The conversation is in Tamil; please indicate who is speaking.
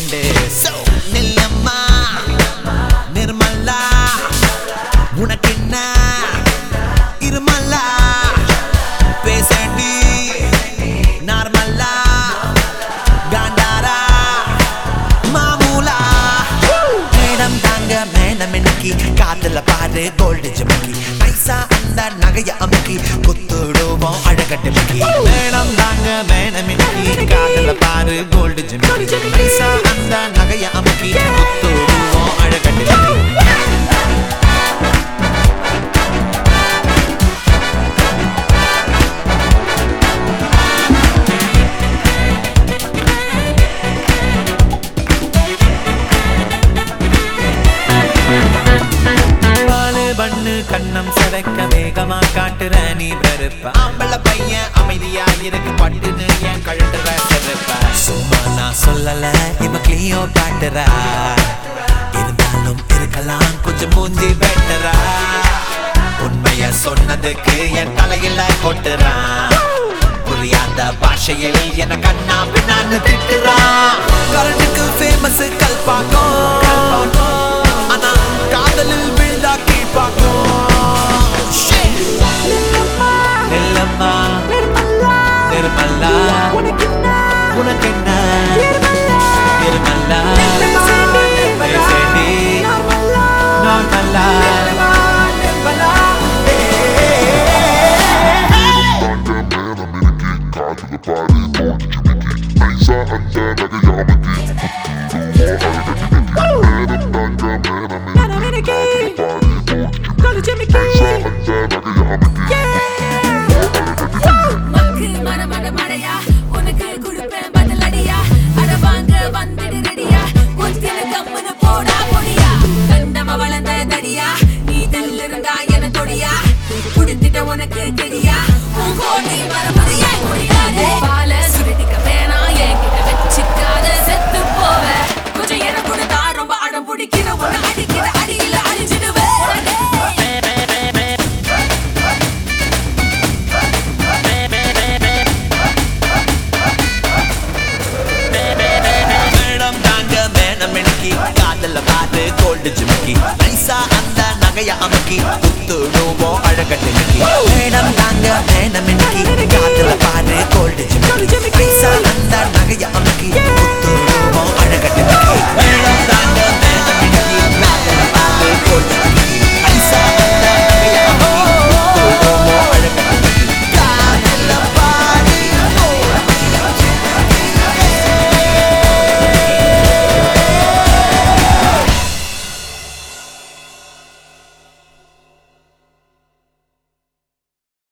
Speaker 1: ஃப்ரெண்டு நில்லம்மா நிர்மலா உனக்கு என்ன இருமல்லா பேசண்டி நார்மல்லா காண்டாரா மாமூலா மேடம் தாங்க மேடம் இன்னைக்கு காத்துல பாரு கோல்டு ஜிமிக்கி நைசா அந்த நகைய அமுக்கி குத்துடுவோம் அழகட்டு மிக்கி மேடம் தாங்க மேடம் இன்னைக்கு காத்துல பாரு கோல்டு ஜிமிக்கி நைசா அந்த நகைய அமுக்கி குத்துடுவோம் அழகட்டு மிக்கி பாலு பண்ணு கண்ணம் சிதைக்க வேகமா காட்டுற நீ வெறுப்ப ஆம்பள பையன் அமைதியா இருக்கு பட்டுன்னு என் கழுட்டுற செருப்ப சும்மா நான் சொல்லல இவ கிளியோ காட்டுறா இருந்தாலும் இருக்கலாம் கொஞ்சம் மூஞ்சி பெட்டரா உண்மைய சொன்னதுக்கு என் தலையில கொட்டுறான் புரியாத பாஷையில் என கண்ணா பின்னான்னு திட்டுறான் கரண்டுக்கு ஃபேமஸ் கல்பாக்கம் ஆனா காதலில் விழுந்தா கீழ்பாக்கம் நெல்லம்மா நிர்மல்லா உனக்கு என்ன நிர்மல்லா பேசேண்டி நார்மல்லா
Speaker 2: மக்கு மனமட மழையா உனக்கு கொடுப்பேன் பதிலடியா அட வாங்க வந்துடு ரெடியா ஒத்தில கம்முனு போடா பொடியா கண்டம வளர்ந்த தடியா நீ தள்ளிருந்தா என தொடியா குடுத்துட்ட உனக்கு கெடியா உன் கோட்டை மரமதையா முடியாது பால சுருட்டிக்க வேணாம் என்கிட்ட வச்சுக்காத செத்து போவ கொஞ்சம் என கொடுத்தா ரொம்ப அடம் பிடிக்கிற உன்னை அடிக்கிற அடியில அழிஞ்சிடுவேன்
Speaker 1: மேடம் தாங்க மேடம் எனக்கு காதல பாரு கோல்டு ஜிமிக்கி நைசா அந்த நகைய அமுக்கி குத்துடுவோம் அழகட்டு மிக்கி மேடம் தாங்க மேடம் எனக்கு காதல பாரு கோல்டு ஜிமிக்கி நைசா